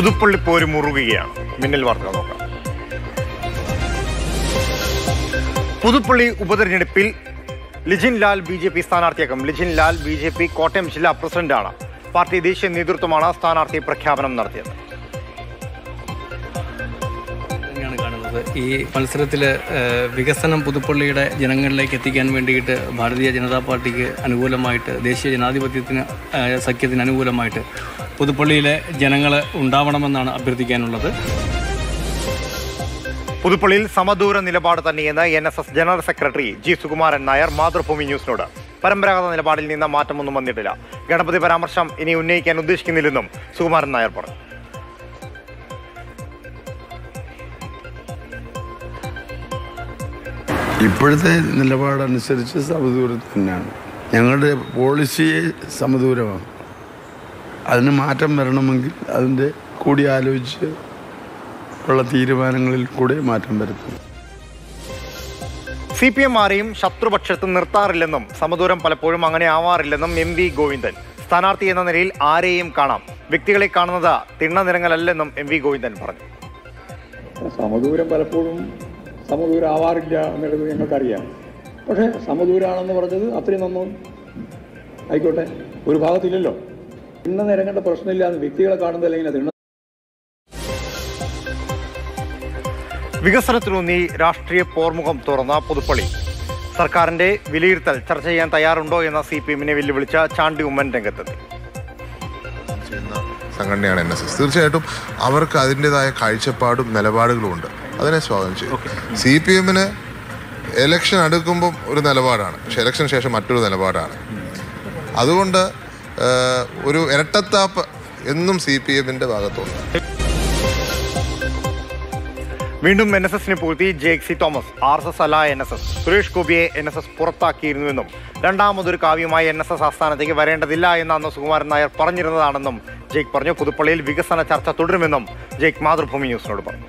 പുതുപ്പള്ളി പോര് മുറുകുകയാണ് മിന്നൽ വാർത്തകൾ നോക്കാം പുതുപ്പള്ളി ഉപതെരഞ്ഞെടുപ്പിൽ Lijin Lal B J P സ്ഥാനാർത്ഥിയാക്കും Lijin Lal B J P Kottayam ജില്ലാ പ്രസിഡന്റാണ് പാർട്ടി ദേശീയ നേതൃത്വമാണ് സ്ഥാനാർത്ഥി പ്രഖ്യാപനം നടത്തിയത് തന്നെയാണ് കാണുന്നത് ഈ മത്സരത്തിൽ വികസനം പുതുപ്പള്ളിയുടെ ജനങ്ങളിലേക്ക് എത്തിക്കാൻ വേണ്ടിയിട്ട് ഭാരതീയ ജനതാ പാർട്ടിക്ക് അനുകൂലമായിട്ട് ദേശീയ ജനാധിപത്യത്തിന് ആ, സഖ്യത്തിന് അനുകൂലമായിട്ട് പുതുപ്പള്ളിയിലെ ജനങ്ങൾ ഉണ്ടാവണമെന്നാണ് അഭ്യർത്ഥിക്കാനുള്ളത് പുതുപ്പള്ളിയിൽ സമദൂര നിലപാട് തന്നെയെന്ന് N S S general secretary G Sukumaran Nair Mathrubhumi ന്യൂസിനോട് പരമ്പരാഗത നിലപാടിൽ നിന്ന് മാറ്റമൊന്നും വന്നിട്ടില്ല ഗണപതി പരാമർശം ഇനി ഉന്നയിക്കാൻ ഉദ്ദേശിക്കുന്നില്ലെന്നും സുകുമാരൻ നായർ പറഞ്ഞു ഇപ്പോഴത്തെ നിലപാടനുസരിച്ച് സമദൂരം തന്നെയാണ് ഞങ്ങളുടെ പോളിസി സമദൂരമാണ് അതിന് മാറ്റം വരണമെങ്കിൽ അതിൻ്റെ കൂടി ആലോചിച്ച് ഉള്ള തീരുമാനങ്ങളിൽ കൂടെ മാറ്റം വരുത്തും സി പി എം ആരെയും ശത്രുപക്ഷത്ത് നിർത്താറില്ലെന്നും സമദൂരം പലപ്പോഴും അങ്ങനെ ആവാറില്ലെന്നും എം വി ഗോവിന്ദൻ സ്ഥാനാർത്ഥി എന്ന നിലയിൽ ആരെയും കാണാം വ്യക്തികളെ കാണുന്നത് തിണ്ണനിറങ്ങലല്ലെന്നും എം വി ഗോവിന്ദൻ പറഞ്ഞു സമദൂരം പലപ്പോഴും സമദൂരം ആവാറില്ല എന്നുള്ളത് ഞങ്ങൾക്കറിയാം പക്ഷേ സമദൂരാണെന്ന് പറഞ്ഞത് അത്രയും നന്നു ആയിക്കോട്ടെ ഒരു ഭാഗത്തില്ലല്ലോ തിണ്ണ നിരങ്ങേണ്ട പ്രശ്നമില്ല എന്ന് വ്യക്തികളെ കാണുന്നതല്ല ഇങ്ങനെ തിണ്ണ വികസനത്തിലൂന്നി രാഷ്ട്രീയ പോർമുഖം തുറന്ന പുതുപ്പള്ളി സർക്കാരിന്റെ വിലയിരുത്തൽ ചർച്ച ചെയ്യാൻ തയ്യാറുണ്ടോ എന്ന സി പി എമ്മിനെ വെല്ലുവിളിച്ച ചാണ്ടി ഉമ്മൻ രംഗത്തെത്തി ചെയ്യുന്ന സംഘടനയാണ് എൻ എസ് എസ് തീർച്ചയായിട്ടും അവർക്ക് അതിൻ്റെതായ കാഴ്ചപ്പാടും നിലപാടുകളും ഉണ്ട് അതിനെ സ്വാഗതം ചെയ്യും സി പി എമ്മിന് എലക്ഷൻ അടുക്കുമ്പം ഒരു നിലപാടാണ് പക്ഷെ എലക്ഷന് ശേഷം മറ്റൊരു നിലപാടാണ് അതുകൊണ്ട് ഏഹ്, ഒരു ഇരട്ടത്താപ്പ് എന്നും സി പി എമ്മിൻ്റെ ഭാഗത്തുണ്ട് വീണ്ടും എൻ എസ് എസിനെ പൂഴ്ത്തി J Thomas R S S അല്ല എൻ എസ് എസ് സുരേഷ് ഗോപിയെ എൻ എസ് എസ് പുറത്താക്കിയിരുന്നുവെന്നും രണ്ടാമതൊരു കാവ്യമായി എൻ എസ് എസ് ആസ്ഥാനത്തേക്ക് വരേണ്ടതില്ല എന്ന് അന്ന് സുകുമാരൻ നായർ പറഞ്ഞിരുന്നതാണെന്നും ജയ്ക്ക് പറഞ്ഞു പുതുപ്പള്ളിയിൽ വികസന ചർച്ച തുടരുമെന്നും ജയ്ക്ക് മാതൃഭൂമി ന്യൂസിനോട് പറഞ്ഞു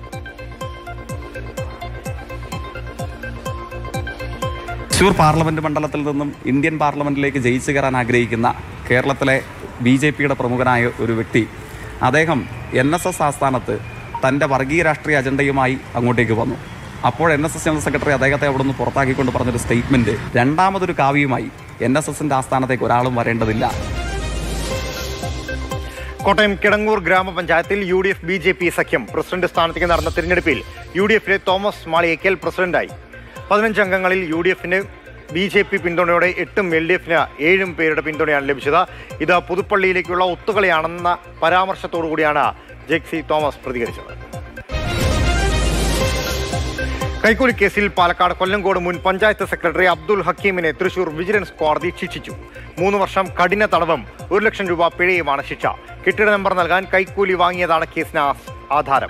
തൃശൂർ പാർലമെന്റ് മണ്ഡലത്തിൽ നിന്നും ഇന്ത്യൻ പാർലമെന്റിലേക്ക് ജയിച്ചു കയറാൻ ആഗ്രഹിക്കുന്ന കേരളത്തിലെ ബി ജെ പിയുടെ പ്രമുഖനായ ഒരു വ്യക്തി അദ്ദേഹം എൻ എസ് എസ് ആസ്ഥാനത്ത് തൻ്റെ വർഗീയ രാഷ്ട്രീയ അജണ്ടയുമായി അങ്ങോട്ടേക്ക് വന്നു അപ്പോൾ N S S general secretary അദ്ദേഹത്തെ അവിടെ നിന്ന് പുറത്താക്കിക്കൊണ്ട് പറഞ്ഞൊരു സ്റ്റേറ്റ്മെന്റ് രണ്ടാമതൊരു കാവ്യവുമായി എൻ എസ് എസിന്റെ ആസ്ഥാനത്തേക്ക് ഒരാളും വരേണ്ടതില്ല കോട്ടയം കിടങ്ങൂർ ഗ്രാമപഞ്ചായത്തിൽ U D F B J P സഖ്യം പ്രസിഡന്റ് സ്ഥാനത്തേക്ക് നടന്ന തിരഞ്ഞെടുപ്പിൽ യു ഡി എഫിലെ തോമസ് മാളിയേക്കൽ പ്രസിഡന്റായി പതിനഞ്ച് അംഗങ്ങളിൽ യു ഡി എഫിന് ബി ജെ പി പിന്തുണയോടെ എട്ടും എൽ ഡി എഫിന് ഏഴും പേരുടെ പിന്തുണയാണ് ലഭിച്ചത് ഇത് പുതുപ്പള്ളിയിലേക്കുള്ള ഒത്തുകളിയാണെന്ന പരാമർശത്തോടു കൂടിയാണ് ജെക്സി തോമസ് പ്രതികരിച്ചത് കൈക്കൂലി കേസിൽ പാലക്കാട് കൊല്ലങ്കോട് മുൻ പഞ്ചായത്ത് സെക്രട്ടറി അബ്ദുൽ ഹക്കീമിനെ തൃശൂർ വിജിലൻസ് കോടതി ശിക്ഷിച്ചു മൂന്ന് വർഷം കഠിന തടവും ഒരു ലക്ഷം രൂപ പിഴയുമാണ് ശിക്ഷ കെട്ടിട നമ്പർ നൽകാൻ കൈക്കൂലി വാങ്ങിയതാണ് കേസിന് ആ- ആധാരം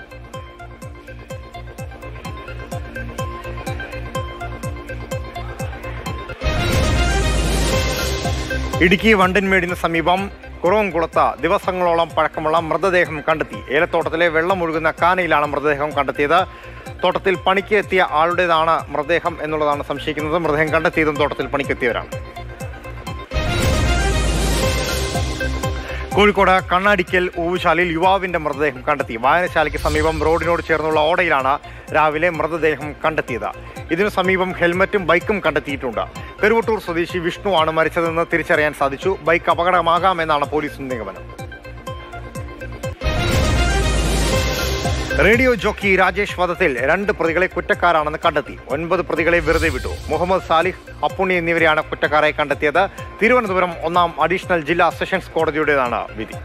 ഇടുക്കി വണ്ടൻമേടിന് സമീപം കുറവംകുളത്ത് ദിവസങ്ങളോളം പഴക്കമുള്ള മൃതദേഹം കണ്ടെത്തി ഏലത്തോട്ടത്തിലെ വെള്ളം ഒഴുകുന്ന കാനയിലാണ് മൃതദേഹം കണ്ടെത്തിയത് തോട്ടത്തിൽ പണിക്ക് എത്തിയ ആളുടേതാണ് മൃതദേഹം എന്നുള്ളതാണ് സംശയിക്കുന്നത് മൃതദേഹം കണ്ടെത്തിയതും തോട്ടത്തിൽ പണിക്കെത്തിയവരാണ് കോഴിക്കോട് കണ്ണാടിക്കൽ ഊവുശാലയിൽ യുവാവിന്റെ മൃതദേഹം കണ്ടെത്തി വായനശാലയ്ക്ക് സമീപം റോഡിനോട് ചേർന്നുള്ള ഓടയിലാണ് രാവിലെ മൃതദേഹം കണ്ടെത്തിയത് ഇതിനു സമീപം ഹെൽമറ്റും ബൈക്കും കണ്ടെത്തിയിട്ടുണ്ട് കരുവട്ടൂർ സ്വദേശി വിഷ്ണുവാണ് മരിച്ചതെന്ന് തിരിച്ചറിയാൻ സാധിച്ചു ബൈക്ക് അപകടമാകാമെന്നാണ് പോലീസ് നിഗമനം റേഡിയോ ജോക്കി രാജേഷ് വധത്തിൽ രണ്ട് പ്രതികളെ കുറ്റക്കാരാണെന്ന് കണ്ടെത്തി ഒൻപത് പ്രതികളെ വെറുതെ വിട്ടു മുഹമ്മദ് സാലിഹ് അപ്പുണ്ണി എന്നിവരെയാണ് കുറ്റക്കാരെ കണ്ടെത്തിയത് തിരുവനന്തപുരം ഒന്നാം അഡീഷണൽ ജില്ലാ സെഷൻസ് കോടതിയുടേതാണ് വിധി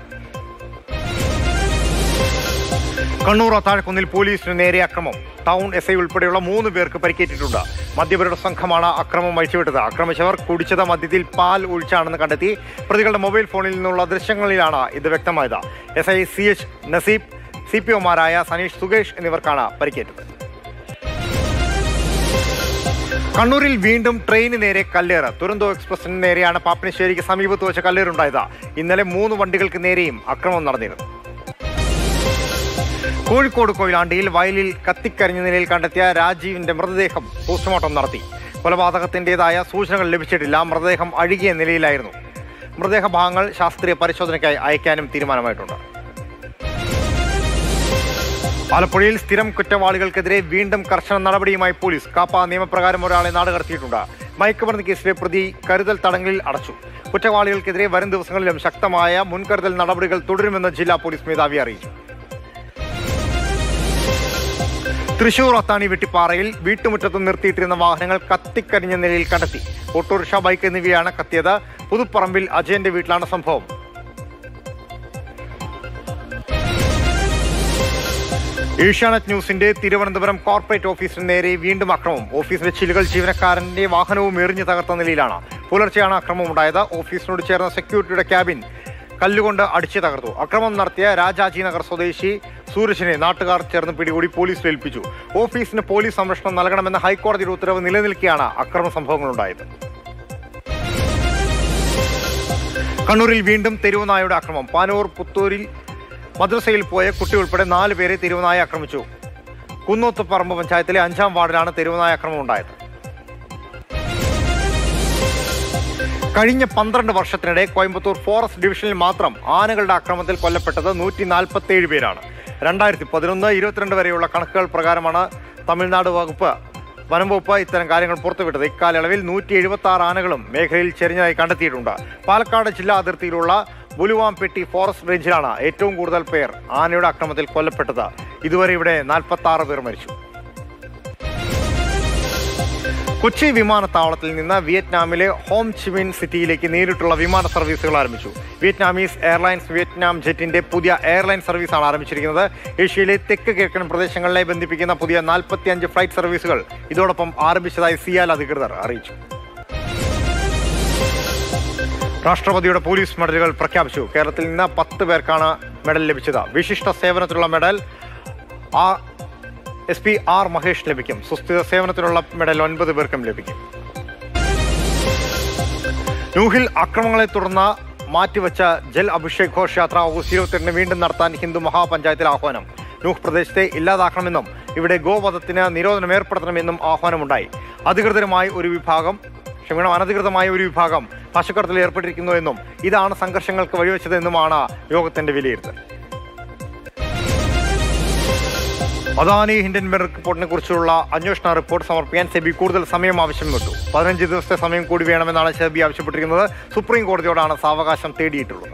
കണ്ണൂർ അത്താഴക്കുന്നിൽ പോലീസിന് നേരെ അക്രമം ടൗൺ എസ് ഐ ഉൾപ്പെടെയുള്ള മൂന്ന് പേർക്ക് പരിക്കേറ്റിട്ടുണ്ട് മദ്യപരുടെ സംഘമാണ് അക്രമം അഴിച്ചുവിട്ടത് ആക്രമിച്ചവർ കുടിച്ചത് മദ്യത്തിൽ പാൽ ഒഴിച്ചാണെന്ന് കണ്ടെത്തി പ്രതികളുടെ മൊബൈൽ ഫോണിൽ നിന്നുള്ള ദൃശ്യങ്ങളിലാണ് ഇത് വ്യക്തമായത് S I C H Naseeb C P ഒമാരായ സനീഷ് സുകേഷ് എന്നിവർക്കാണ് പരിക്കേറ്റത് കണ്ണൂരിൽ വീണ്ടും ട്രെയിന് നേരെ കല്ലേറ് തുരന്തോ എക്സ്പ്രസിന് നേരെയാണ് പാപ്പനശ്ശേരിക്ക് സമീപത്ത് വെച്ച കല്ലേറുണ്ടായത് ഇന്നലെ മൂന്ന് വണ്ടികൾക്ക് നേരെയും അക്രമം നടന്നിരുന്നു കോഴിക്കോട് കൊയിലാണ്ടിയിൽ വയലിൽ കത്തിക്കരിഞ്ഞ നിലയിൽ കണ്ടെത്തിയ രാജീവിന്റെ മൃതദേഹം പോസ്റ്റ്മോർട്ടം നടത്തി കൊലപാതകത്തിന്റേതായ സൂചനകൾ ലഭിച്ചിട്ടില്ല മൃതദേഹം അഴുകിയ നിലയിലായിരുന്നു മൃതദേഹ ഭാഗങ്ങൾ ശാസ്ത്രീയ പരിശോധനയ്ക്കായി അയക്കാനും തീരുമാനമായിട്ടുണ്ട് ആലപ്പുഴയിൽ സ്ഥിരം കുറ്റവാളികൾക്കെതിരെ വീണ്ടും കർശന നടപടിയുമായി പോലീസ് കാപ്പ നിയമപ്രകാരം ഒരാളെ നാട് കടത്തിയിട്ടുണ്ട് മയക്കുമരുന്ന് കേസിലെ പ്രതി കരുതൽ തടങ്കലിൽ അടച്ചു കുറ്റവാളികൾക്കെതിരെ വരും ദിവസങ്ങളിലും ശക്തമായ മുൻകരുതൽ നടപടികൾ തുടരുമെന്ന് ജില്ലാ പോലീസ് മേധാവി അറിയിച്ചു തൃശൂർ അത്താണി വെട്ടിപ്പാറയിൽ വീട്ടുമുറ്റത്ത് നിർത്തിയിട്ടിരുന്ന വാഹനങ്ങൾ കത്തിക്കരിഞ്ഞ നിലയിൽ കണ്ടെത്തി ഓട്ടോറിക്ഷ ബൈക്ക് എന്നിവയാണ് കത്തിയത് പുതുപ്പറമ്പിൽ അജയന്റെ വീട്ടിലാണ് സംഭവം ഏഷ്യാനെറ്റ് ന്യൂസിന്റെ തിരുവനന്തപുരം കോർപ്പറേറ്റ് ഓഫീസിന് നേരെ വീണ്ടും അക്രമം ഓഫീസിലെ ചില്ലുകൾ ജീവനക്കാരന്റെ വാഹനവും എറിഞ്ഞു തകർത്ത നിലയിലാണ് പുലർച്ചെയാണ് അക്രമം ഉണ്ടായത് ഓഫീസിനോട് ചേർന്ന സെക്യൂരിറ്റിയുടെ ക്യാബിൻ കല്ലുകൊണ്ട് അടിച്ചു തകർത്തു അക്രമം നടത്തിയ രാജാജി നഗർ സ്വദേശി സൂരജിനെ നാട്ടുകാർ ചേർന്ന് പിടികൂടി പോലീസിൽ ഏൽപ്പിച്ചു ഓഫീസിന് പോലീസ് സംരക്ഷണം നൽകണമെന്ന ഹൈക്കോടതിയുടെ ഉത്തരവ് നിലനിൽക്കെയാണ് അക്രമ സംഭവങ്ങളുണ്ടായത് കണ്ണൂരിൽ വീണ്ടും തെരുവുനായയുടെ അക്രമം പാനൂർ പുത്തൂരിൽ മദ്രസയിൽ പോയ കുട്ടി ഉൾപ്പെടെ നാല് പേരെ തെരുവുനായ ആക്രമിച്ചു കുന്നോത്തുപറമ്പ് പഞ്ചായത്തിലെ അഞ്ചാം വാർഡിലാണ് തെരുവുനായ ആക്രമണം ഉണ്ടായത് കഴിഞ്ഞ പന്ത്രണ്ട് വർഷത്തിനിടെ കോയമ്പത്തൂർ ഫോറസ്റ്റ് ഡിവിഷനിൽ മാത്രം ആനകളുടെ ആക്രമണത്തിൽ കൊല്ലപ്പെട്ടത് നൂറ്റി നാൽപ്പത്തി ഏഴ് പേരാണ് രണ്ടായിരത്തി പതിനൊന്ന് ഇരുപത്തിരണ്ട് വരെയുള്ള കണക്കുകൾ പ്രകാരമാണ് തമിഴ്നാട് വകുപ്പ് വനം വകുപ്പ് ഇത്തരം കാര്യങ്ങൾ പുറത്തുവിട്ടത് ഇക്കാലയളവിൽ നൂറ്റി എഴുപത്തി ആറ് ആനകളും മേഖലയിൽ ചെരിഞ്ഞതായി കണ്ടെത്തിയിട്ടുണ്ട് പാലക്കാട് ജില്ലാ അതിർത്തിയിലുള്ള ബുലുവാംപെട്ടി ഫോറസ്റ്റ് റേഞ്ചിലാണ് ഏറ്റവും കൂടുതൽ പേർ ആനയുടെ ആക്രമണത്തിൽ കൊല്ലപ്പെട്ടത് ഇതുവരെ ഇവിടെ നാൽപ്പത്തി ആറ് പേർ മരിച്ചു കൊച്ചി വിമാനത്താവളത്തിൽ നിന്ന് വിയറ്റ്നാമിലെ ഹോം ചിമിൻ സിറ്റിയിലേക്ക് നേരിട്ടുള്ള വിമാന സർവീസുകൾ ആരംഭിച്ചു വിയറ്റ്നാമീസ് എയർലൈൻസ് വിയറ്റ്നാം ജെറ്റിന്റെ പുതിയ എയർലൈൻ സർവീസാണ് ആരംഭിച്ചിരിക്കുന്നത് ഏഷ്യയിലെ തെക്ക് കിഴക്കൻ പ്രദേശങ്ങളെ ബന്ധിപ്പിക്കുന്ന പുതിയ നാൽപ്പത്തിയഞ്ച് ഫ്ലൈറ്റ് സർവീസുകൾ ഇതോടൊപ്പം ആരംഭിച്ചതായി സിയാൽ അധികൃതർ അറിയിച്ചു രാഷ്ട്രപതിയുടെ പോലീസ് മെഡലുകൾ പ്രഖ്യാപിച്ചു കേരളത്തിൽ നിന്ന് പത്ത് പേർക്കാണ് മെഡൽ ലഭിച്ചത് വിശിഷ്ട സേവനത്തിനുള്ള മെഡൽ ആ എസ് പി ആർ മഹേഷ് ലഭിക്കും സുസ്ഥിര സേവനത്തിനുള്ള മെഡൽ ഒൻപത് പേർക്കും ലഭിക്കും നൂഹിൽ അക്രമങ്ങളെ തുടർന്ന് മാറ്റിവെച്ച ജൽ അഭിഷേക് ഘോഷ് യാത്ര ഓഗസ്റ്റ് ഇരുപത്തിരണ്ടിന് വീണ്ടും നടത്താൻ ഹിന്ദു മഹാപഞ്ചായത്തിൽ ആഹ്വാനം നൂഹ് പ്രദേശത്തെ ഇല്ലാതാക്കണമെന്നും ഇവിടെ ഗോവധത്തിന് നിരോധനം ഏർപ്പെടുത്തണമെന്നും ആഹ്വാനമുണ്ടായി അധികൃതരുമായി ഒരു വിഭാഗം ക്ഷമിക്കണം അനധികൃതമായ ഒരു വിഭാഗം പശുക്കടത്തിൽ ഏർപ്പെട്ടിരിക്കുന്നു എന്നും ഇതാണ് സംഘർഷങ്ങൾക്ക് വഴിവെച്ചതെന്നുമാണ് യോഗത്തിന്റെ വിലയിരുത്തൽ അദാനി ഹിൻഡൻബർഗ് റിപ്പോർട്ടിനെ കുറിച്ചുള്ള അന്വേഷണ റിപ്പോർട്ട് സമർപ്പിക്കാൻ സെബി കൂടുതൽ സമയം ആവശ്യപ്പെട്ടു പതിനഞ്ച് ദിവസത്തെ സമയം കൂടി വേണമെന്നാണ് സെബി ആവശ്യപ്പെട്ടിരിക്കുന്നത് സുപ്രീം കോടതിയോടാണ് സാവകാശം തേടിയിട്ടുള്ളത്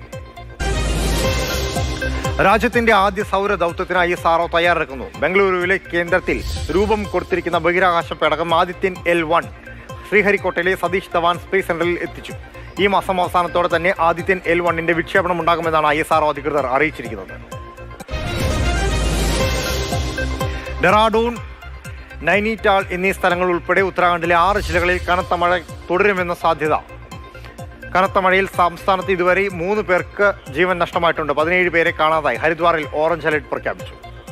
രാജ്യത്തിന്റെ ആദ്യ സൗര ദൗത്യത്തിന് ഐ എസ് ആർഒ തയ്യാറെടുക്കുന്നു ബംഗളൂരുവിലെ കേന്ദ്രത്തിൽ രൂപം കൊടുത്തിരിക്കുന്ന ബഹിരാകാശ പേടകം ആദിത്യൻ എൽ വൺ ശ്രീഹരിക്കോട്ടയിലെ സതീഷ് ധവാൻ സ്പേസ് സെന്ററിൽ എത്തിച്ചു ഈ മാസം അവസാനത്തോടെ തന്നെ ആദിത്യൻ എൽ വണ്ണിന്റെ വിക്ഷേപണം ഉണ്ടാകുമെന്നാണ് ഐ എസ് ആർഒ അധികൃതർ അറിയിച്ചിരിക്കുന്നത് ഡെറാഡൂൺ നൈനിറ്റാൾ എന്നീ സ്ഥലങ്ങൾ ഉൾപ്പെടെ ഉത്തരാഖണ്ഡിലെ ആറ് ജില്ലകളിൽ കനത്ത മഴ തുടരുമെന്ന സാധ്യത കനത്ത മഴയിൽ സംസ്ഥാനത്ത് ഇതുവരെ മൂന്ന് പേർക്ക് ജീവൻ നഷ്ടമായിട്ടുണ്ട് പതിനേഴ് പേരെ കാണാതായി ഹരിദ്വാറിൽ ഓറഞ്ച് അലർട്ട് പ്രഖ്യാപിച്ചു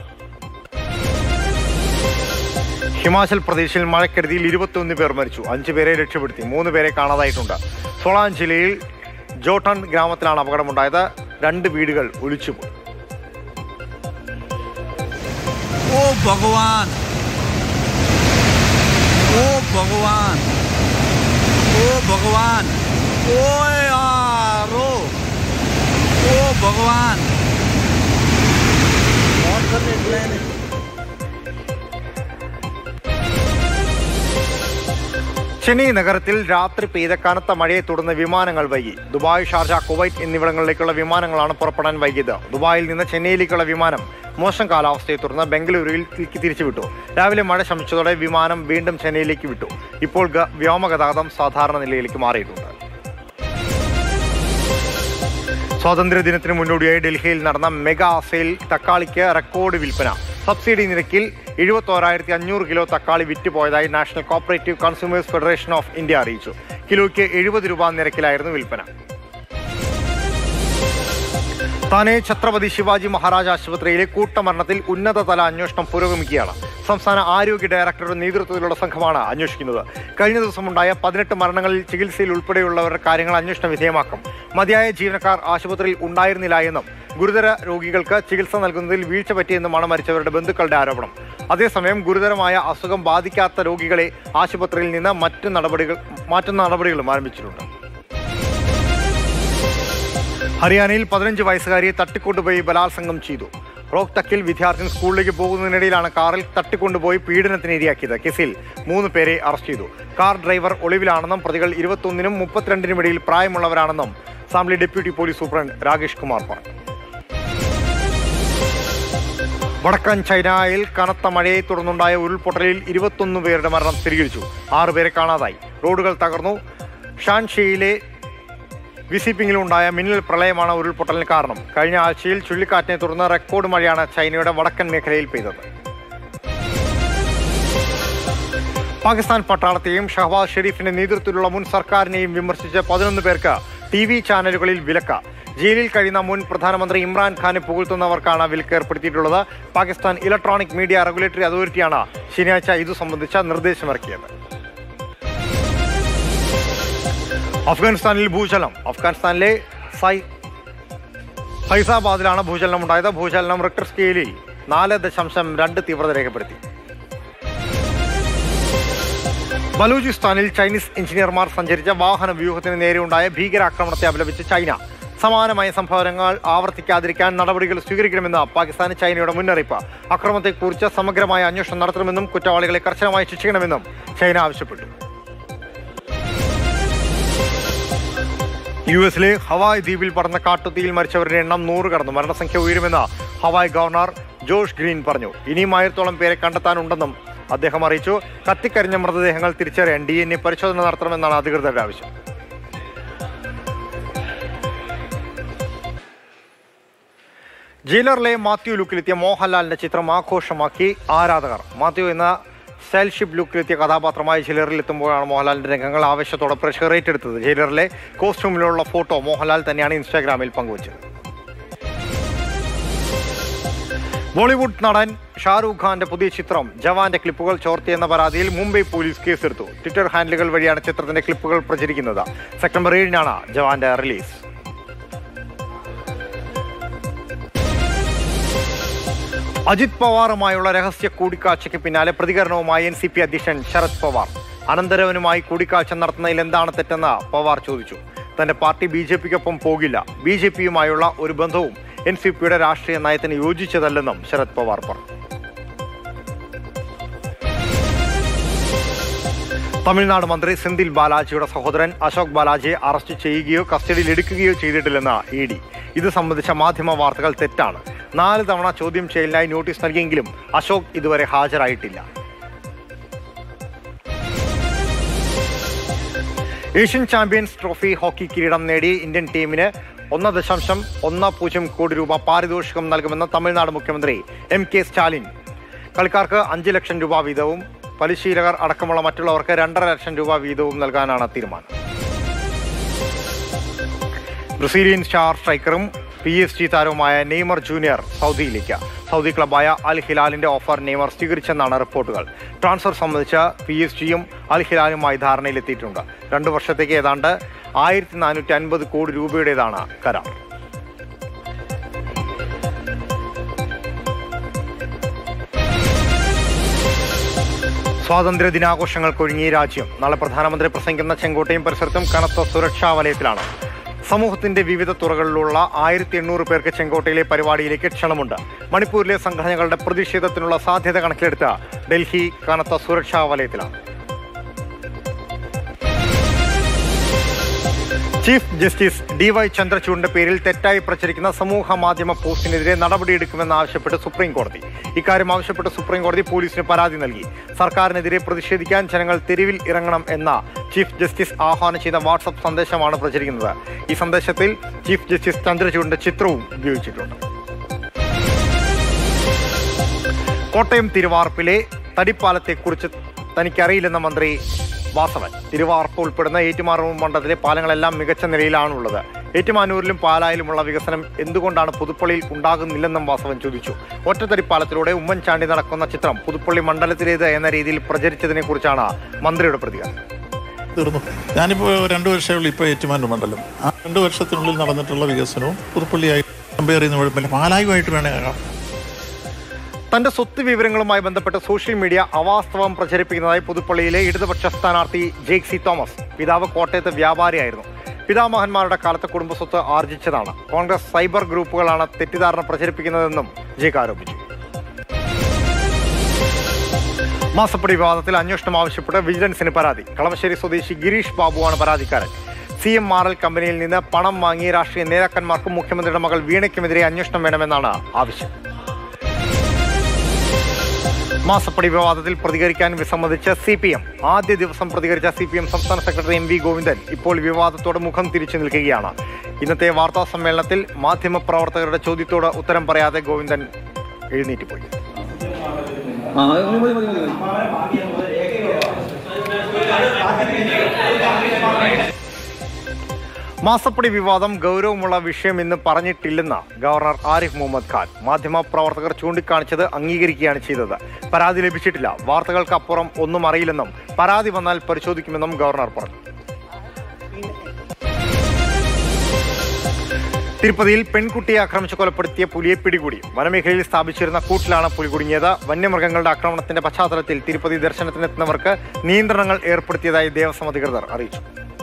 ഹിമാചൽ പ്രദേശിൽ മഴക്കെടുതിയിൽ ഇരുപത്തിയൊന്ന് പേർ മരിച്ചു അഞ്ച് പേരെ രക്ഷപ്പെടുത്തി മൂന്ന് പേരെ കാണാതായിട്ടുണ്ട് സോളാൻ ജില്ലയിൽ ജോട്ടൺ ഗ്രാമത്തിലാണ് അപകടമുണ്ടായത് രണ്ട് വീടുകൾ ഒലിച്ചുപോയി ओ भगवान ओ भगवान ओ भगवान ओ यार ओ ओ भगवान What the plan is? Chennai നഗരത്തിൽ രാത്രി പെയ്ത കനത്ത മഴയെ തുടർന്ന് വിമാനങ്ങൾ വൈകി ദുബായ് ഷാർജ കുവൈറ്റ് എന്നിവിടങ്ങളിലേക്കുള്ള വിമാനങ്ങളാണ് പുറപ്പെടാൻ വൈകിയത് ദുബായിൽ നിന്ന് ചെന്നൈയിലേക്കുള്ള വിമാനം മോശം കാലാവസ്ഥയെ തുടർന്ന് ബംഗളൂരുവിലേക്ക് തിരിച്ചുവിട്ടു രാവിലെ മഴ ശമിച്ചതോടെ വിമാനം വീണ്ടും ചെന്നൈയിലേക്ക് വിട്ടു ഇപ്പോൾ ഗ- വ്യോമഗതാഗതം സാധാരണ നിലയിലേക്ക് മാറിയിട്ടുണ്ട് സ്വാതന്ത്ര്യദിനത്തിന് മുന്നോടിയായി ഡൽഹിയിൽ നടന്ന മെഗാ സെയിൽ തക്കാളിക്ക് റെക്കോർഡ് വിൽപ്പന സബ്സിഡി നിരക്കിൽ എഴുപത്തോരായിരത്തി അഞ്ഞൂറ് കിലോ തക്കാളി വിറ്റുപോയതായി national cooperative consumers federation of India അറിയിച്ചു കിലോയ്ക്ക് എഴുപത് രൂപ നിരക്കിലായിരുന്നു വിൽപ്പന താനെ ഛത്രപതി ശിവാജി മഹാരാജ് ആശുപത്രിയിലെ കൂട്ടമരണത്തിൽ ഉന്നതതല അന്വേഷണം പുരോഗമിക്കുകയാണ് സംസ്ഥാന ആരോഗ്യ ഡയറക്ടറുടെ നേതൃത്വത്തിലുള്ള സംഘമാണ് അന്വേഷിക്കുന്നത് കഴിഞ്ഞ ദിവസമുണ്ടായ പതിനെട്ട് മരണങ്ങളിൽ ചികിത്സയിൽ ഉൾപ്പെടെയുള്ളവരുടെ കാര്യങ്ങൾ അന്വേഷണ വിധേയമാക്കും മതിയായ ജീവനക്കാർ ആശുപത്രിയിൽ ഉണ്ടായിരുന്നില്ല എന്നും ഗുരുതര രോഗികൾക്ക് ചികിത്സ നൽകുന്നതിൽ വീഴ്ച പറ്റിയെന്നുമാണ് മരിച്ചവരുടെ ബന്ധുക്കളുടെ ആരോപണം അതേസമയം ഗുരുതരമായ അസുഖം ബാധിക്കാത്ത രോഗികളെ ആശുപത്രിയിൽ നിന്ന് മറ്റ് നടപടികൾ മാറ്റുന്ന നടപടികളും ആരംഭിച്ചിട്ടുണ്ട് ഹരിയാനയിൽ പതിനഞ്ച് വയസ്സുകാരിയെ തട്ടിക്കൊണ്ടുപോയി ബലാത്സംഗം ചെയ്തു റോഹ്തക്കിൽ വിദ്യാർത്ഥി സ്കൂളിലേക്ക് പോകുന്നതിനിടയിലാണ് കാറിൽ തട്ടിക്കൊണ്ടുപോയി പീഡനത്തിന് ഇരയാക്കിയത് കേസിൽ മൂന്ന് പേരെ അറസ്റ്റ് ചെയ്തു കാർ ഡ്രൈവർ ഒളിവിലാണെന്നും പ്രതികൾ ഇരുപത്തൊന്നിനും മുപ്പത്തിരണ്ടിനും ഇടയിൽ പ്രായമുള്ളവരാണെന്നും assembly deputy police superintendent Rakesh Kumar പറഞ്ഞു വടക്കൻ ചൈനയിൽ കനത്ത മഴയെ തുടർന്നുണ്ടായ ഉരുൾപൊട്ടലിൽ ഇരുപത്തൊന്ന് പേരുടെ മരണം സ്ഥിരീകരിച്ചു ആറുപേരെ കാണാതായി റോഡുകൾ തകർന്നു ഷാൻഷിയിലെ വിസിപ്പിങ്ങിലുണ്ടായ മിന്നൽ പ്രളയമാണ് ഉരുൾപൊട്ടലിന് കാരണം കഴിഞ്ഞ ആഴ്ചയിൽ ചുഴലിക്കാറ്റിനെ തുടർന്ന് റെക്കോർഡ് മഴയാണ് ചൈനയുടെ വടക്കൻ മേഖലയിൽ പെയ്തത് പാകിസ്ഥാൻ പട്ടാളത്തെയും ഷഹബാസ് ഷെരീഫിന്റെ നേതൃത്വത്തിലുള്ള മുൻ സർക്കാരിനെയും വിമർശിച്ച് പതിനൊന്ന് പേർക്ക് ടി വി ചാനലുകളിൽ വിലക്ക് ജയിലിൽ കഴിയുന്ന മുൻ പ്രധാനമന്ത്രി ഇമ്രാൻഖാനെ പുകഴ്ത്തുന്നവർക്കാണ് വിലക്ക് ഏർപ്പെടുത്തിയിട്ടുള്ളത് പാകിസ്ഥാൻ ഇലക്ട്രോണിക് മീഡിയ റെഗുലേറ്ററി അതോറിറ്റിയാണ് ശനിയാഴ്ച ഇതു സംബന്ധിച്ച നിർദ്ദേശമിറക്കിയത് അഫ്ഗാനിസ്ഥാനിൽ ഭൂചലനം അഫ്ഗാനിസ്ഥാനിലെ സൈ ഫൈസാബാദിലാണ് ഭൂചലനം ഉണ്ടായത് ഭൂചലനം റിക്ടർ സ്കെയിലിൽ നാല് ദശാംശം രണ്ട് തീവ്രത രേഖപ്പെടുത്തി ബലൂചിസ്ഥാനിൽ ചൈനീസ് എഞ്ചിനീയർമാർ സഞ്ചരിച്ച വാഹന വ്യൂഹത്തിന് നേരെയുണ്ടായ ഭീകരാക്രമണത്തെ അപലപിച്ച് ചൈന സമാനമായ സംഭവങ്ങൾ ആവർത്തിക്കാതിരിക്കാൻ നടപടികൾ സ്വീകരിക്കണമെന്ന് പാകിസ്ഥാന് ചൈനയുടെ മുന്നറിയിപ്പ് അക്രമത്തെക്കുറിച്ച് സമഗ്രമായ അന്വേഷണം നടത്തണമെന്നും കുറ്റവാളികളെ കർശനമായി ശിക്ഷിക്കണമെന്നും ചൈന ആവശ്യപ്പെട്ടു യു എസിലെ ഹവായ് ദ്വീപിൽ പറന്ന കാട്ടുതീയിൽ മരിച്ചവരുടെ എണ്ണം നൂറ് കടന്നു മരണസംഖ്യ ഉയരുമെന്ന് ഹവായ് ഗവർണർ ജോഷ് ഗ്രീൻ പറഞ്ഞു ഇനിയും ആയിരത്തോളം പേരെ കണ്ടെത്താനുണ്ടെന്നും അദ്ദേഹം അറിയിച്ചു കത്തിക്കരിഞ്ഞ മൃതദേഹങ്ങൾ തിരിച്ചറിയാൻ ഡി എൻ എ പരിശോധന നടത്തണമെന്നാണ് അധികൃതരുടെ ആവശ്യം ജയിലറിലെ മാത്യു ലുക്കിലെത്തിയ മോഹൻലാലിന്റെ ചിത്രം ആഘോഷമാക്കി ആരാധകർ മാത്യു എന്ന സെൽഷിപ്പ് ലുക്കിലെത്തിയ കഥാപാത്രമായി ജയിലറിൽ എത്തുമ്പോഴാണ് മോഹൻലാലിന്റെ രംഗങ്ങൾ ആവേശത്തോടെ പ്രേക്ഷകർ ഏറ്റെടുത്തത് ജയിലറിലെ കോസ്റ്റ്യൂമിലുള്ള ഫോട്ടോ മോഹൻലാൽ തന്നെയാണ് ഇൻസ്റ്റാഗ്രാമിൽ പങ്കുവച്ചത് ബോളിവുഡ് നടൻ ഷാരൂഖ് ഖാന്റെ പുതിയ ചിത്രം ജവാന്റെ ക്ലിപ്പുകൾ ചോർത്തിയെന്ന പരാതിയിൽ മുംബൈ പോലീസ് കേസെടുത്തു ട്വിറ്റർ ഹാൻഡിലുകൾ വഴിയാണ് ചിത്രത്തിന്റെ ക്ലിപ്പുകൾ പ്രചരിക്കുന്നത് സെപ്റ്റംബർ ഏഴിനാണ് ജവാന്റെ റിലീസ് അജിത് പവാറുമായുള്ള രഹസ്യ കൂടിക്കാഴ്ചയ്ക്ക് പിന്നാലെ പ്രതികരണവുമായി എൻ സി പി അധ്യക്ഷൻ ശരത് പവാർ അനന്തരവനുമായി കൂടിക്കാഴ്ച നടത്തുന്നതിൽ എന്താണ് തെറ്റെന്ന് പവാർ ചോദിച്ചു തന്റെ പാർട്ടി ബി ജെ പിക്കൊപ്പം പോകില്ല ബി ജെ പിയുമായുള്ള ഒരു ബന്ധവും എൻ സി പിയുടെ രാഷ്ട്രീയ നയത്തിന് യോജിച്ചതല്ലെന്നും ശരത് പവാർ പറഞ്ഞു തമിഴ്നാട് മന്ത്രി സെന്തിൽ ബാലാജിയുടെ സഹോദരൻ അശോക് ബാലാജിയെ അറസ്റ്റ് ചെയ്യുകയോ കസ്റ്റഡിയിൽ എടുക്കുകയോ ചെയ്തിട്ടില്ലെന്ന് ഇ ഡി ഇത് സംബന്ധിച്ച മാധ്യമ വാർത്തകൾ തെറ്റാണ് നാല് തവണ ചോദ്യം ചെയ്യലിനായി നോട്ടീസ് നൽകിയെങ്കിലും അശോക് ഇതുവരെ ഹാജരായിട്ടില്ല ഏഷ്യൻ ചാമ്പ്യൻസ് ട്രോഫി ഹോക്കി കിരീടം നേടി ഇന്ത്യൻ ടീമിന് ഒന്ന് ദശാംശം ഒന്ന് പൂജ്യം കോടി രൂപ പാരിതോഷികം നൽകുമെന്ന് തമിഴ്നാട് മുഖ്യമന്ത്രി എം കെ സ്റ്റാലിൻ കളിക്കാർക്ക് അഞ്ച് ലക്ഷം രൂപ വീതവും പരിശീലകർ അടക്കമുള്ള മറ്റുള്ളവർക്ക് രണ്ടര ലക്ഷം രൂപ വീതവും നൽകാനാണ് തീരുമാനം ബ്രസീലിയൻ സ്റ്റാർ സ്ട്രൈക്കറും പി എസ് ജി താരവുമായ നെയ്മർ ജൂനിയർ സൗദിയിലേക്ക് സൗദി ക്ലബായ അൽ ഹിലാലിന്റെ ഓഫർ നെയ്മർ സ്വീകരിച്ചെന്നാണ് റിപ്പോർട്ടുകൾ ട്രാൻസ്ഫർ സംബന്ധിച്ച് പി എസ് ജിയും അൽ ഹിലാലുമായി ധാരണയിലെത്തിയിട്ടുണ്ട് രണ്ടു വർഷത്തേക്ക് ഏതാണ്ട് ആയിരത്തി നാനൂറ്റി അൻപത് കോടി രൂപയുടേതാണ് കരാർ സ്വാതന്ത്ര്യ ദിനാഘോഷങ്ങൾക്കൊരുങ്ങി രാജ്യം നാളെ പ്രധാനമന്ത്രി പ്രസംഗിക്കുന്ന ചെങ്കോട്ടയും പരിസരത്തും കനത്ത സുരക്ഷാ വലയത്തിലാണ് സമൂഹത്തിന്റെ വിവിധ തുറകളിലുള്ള ആയിരത്തി എണ്ണൂറ് പേർക്ക് ചെങ്കോട്ടയിലെ പരിപാടിയിലേക്ക് ക്ഷണമുണ്ട് മണിപ്പൂരിലെ സംഘടനകളുടെ പ്രതിഷേധത്തിനുള്ള സാധ്യത കണക്കിലെടുത്ത് ഡൽഹി കനത്ത സുരക്ഷാ വലയത്തിലാണ് ചീഫ് ജസ്റ്റിസ് ഡി വൈ ചന്ദ്രചൂഡിന്റെ പേരിൽ തെറ്റായി പ്രചരിക്കുന്ന സമൂഹ മാധ്യമ പോസ്റ്റിനെതിരെ നടപടിയെടുക്കുമെന്ന് ആവശ്യപ്പെട്ട് സുപ്രീം കോടതി ഇക്കാര്യം ആവശ്യപ്പെട്ട് സുപ്രീം കോടതി പോലീസിന് പരാതി നൽകി സർക്കാരിനെതിരെ പ്രതിഷേധിക്കാൻ ജനങ്ങൾ തെരുവിൽ ഇറങ്ങണം എന്ന ചീഫ് ജസ്റ്റിസ് ആഹ്വാനം ചെയ്ത വാട്സപ്പ് സന്ദേശമാണ് പ്രചരിക്കുന്നത് ഈ സന്ദേശത്തിൽ ചീഫ് ജസ്റ്റിസ് ചന്ദ്രചൂഡിന്റെ ചിത്രവും ഉപയോഗിച്ചിട്ടുണ്ട് കോട്ടയം തിരുവാർപ്പിലെ തടിപ്പാലത്തെക്കുറിച്ച് തനിക്കറിയില്ലെന്ന മന്ത്രി വാസവൻ തിരുവാർപ്പ് ഉൾപ്പെടുന്ന ഏറ്റുമാനൂർ മണ്ഡലത്തിലെ പാലങ്ങളെല്ലാം മികച്ച നിലയിലാണുള്ളത് ഏറ്റുമാനൂരിലും പാലായിലുമുള്ള വികസനം എന്തുകൊണ്ടാണ് പുതുപ്പള്ളിയിൽ ഉണ്ടാകുന്നില്ലെന്നും വാസവൻ ചോദിച്ചു ഒറ്റത്തടിപ്പാലത്തിലൂടെ ഉമ്മൻചാണ്ടി നടക്കുന്ന ചിത്രം പുതുപ്പള്ളി മണ്ഡലത്തിലേത് എന്ന രീതിയിൽ പ്രചരിച്ചതിനെ കുറിച്ചാണ് മന്ത്രിയുടെ പ്രതികരണം തീർന്നു ഞാനിപ്പോൾ രണ്ട് വർഷമേ ഉള്ളൂ ഇപ്പോൾ ഏറ്റുമാനൂർ മണ്ഡലം ആ രണ്ട് വർഷത്തിനുള്ളിൽ നടന്നിട്ടുള്ള വികസനവും പുതുപ്പള്ളിയായി കമ്പയർ ചെയ്യുന്ന കുഴപ്പമില്ല പാലായുമായിട്ട് വേണേ ആകാം തന്റെ സ്വത്ത് വിവരങ്ങളുമായി ബന്ധപ്പെട്ട് സോഷ്യൽ മീഡിയ അവാസ്തവം പ്രചരിപ്പിക്കുന്നതായി പുതുപ്പള്ളിയിലെ ഇടതുപക്ഷ സ്ഥാനാർത്ഥി ജേക്സി തോമസ് പിതാവ് കോട്ടയത്ത് വ്യാപാരിയായിരുന്നു പിതാമഹന്മാരുടെ കാലത്ത് കുടുംബസ്വത്ത് ആർജിച്ചതാണ് കോൺഗ്രസ് സൈബർ ഗ്രൂപ്പുകളാണ് തെറ്റിദ്ധാരണ പ്രചരിപ്പിക്കുന്നതെന്നും ജേക്ക് ആരോപിച്ചു മാസപ്പടി വിവാദത്തിൽ അന്വേഷണം ആവശ്യപ്പെട്ട് വിജിലൻസിന് പരാതി കളമശ്ശേരി സ്വദേശി ഗിരീഷ് ബാബുവാണ് പരാതിക്കാരൻ സി എം ആർ എൽ കമ്പനിയിൽ നിന്ന് പണം വാങ്ങി രാഷ്ട്രീയ നേതാക്കന്മാർക്കും മുഖ്യമന്ത്രിയുടെ മകൾ വീണയ്ക്കുമെതിരെ അന്വേഷണം വേണമെന്നാണ് ആവശ്യം മാസപ്പടി വിവാദത്തിൽ പ്രതികരിക്കാൻ വിസമ്മതിച്ച സി പി എം ആദ്യ ദിവസം പ്രതികരിച്ച സി പി എം സംസ്ഥാന സെക്രട്ടറി എം വി ഗോവിന്ദൻ ഇപ്പോൾ വിവാദത്തോട് മുഖം തിരിച്ചു നിൽക്കുകയാണ് ഇന്നത്തെ വാർത്താ സമ്മേളനത്തിൽ മാധ്യമപ്രവർത്തകരുടെ ചോദ്യത്തോട് ഉത്തരം പറയാതെ ഗോവിന്ദൻ എഴുന്നേറ്റ് പോയി ആ മതി മതി മതി മതി മാസപ്പടി വിവാദം ഗൗരവമുള്ള വിഷയം എന്ന് പറഞ്ഞിട്ടില്ലെന്ന് ഗവർണർ ആരിഫ് മുഹമ്മദ് ഖാൻ മാധ്യമപ്രവർത്തകർ ചൂണ്ടിക്കാണിച്ചത് അംഗീകരിക്കുകയാണ് ചെയ്തത് പരാതി ലഭിച്ചിട്ടില്ല വാർത്തകൾക്ക് അപ്പുറം ഒന്നും അറിയില്ലെന്നും പരാതി വന്നാൽ പരിശോധിക്കുമെന്നും ഗവർണർ പറഞ്ഞു തിരുപ്പതിയിൽ പെൺകുട്ടിയെ ആക്രമിച്ച് കൊലപ്പെടുത്തിയ പുലിയെ പിടികൂടി വനമേഖലയിൽ സ്ഥാപിച്ചിരുന്ന കൂട്ടിലാണ് പുലി കുടുങ്ങിയത് വന്യമൃഗങ്ങളുടെ ആക്രമണത്തിന്റെ പശ്ചാത്തലത്തിൽ തിരുപ്പതി ദർശനത്തിനെത്തുന്നവർക്ക് നിയന്ത്രണങ്ങൾ ഏർപ്പെടുത്തിയതായി ദേവസ്വം അധികൃതർ അറിയിച്ചു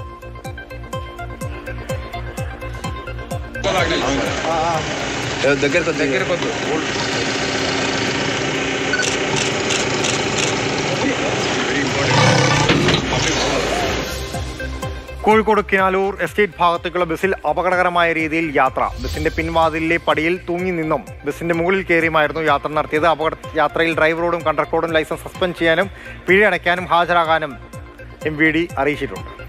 കോഴിക്കോട് കിനാലൂർ എസ്റ്റേറ്റ് ഭാഗത്തേക്കുള്ള ബസ്സിൽ അപകടകരമായ രീതിയിൽ യാത്ര ബസിന്റെ പിൻവാതിലിലെ പടിയിൽ തൂങ്ങി നിന്നും ബസിന്റെ മുകളിൽ കയറിയുമായിരുന്നു യാത്ര നടത്തിയത് അപകട യാത്രയിൽ ഡ്രൈവറോടും കണ്ടക്ടറോടും ലൈസൻസ് സസ്പെൻഡ് ചെയ്യാനും പിഴ അടയ്ക്കാനും ഹാജരാകാനും എം വി ഡി അറിയിച്ചിട്ടുണ്ട്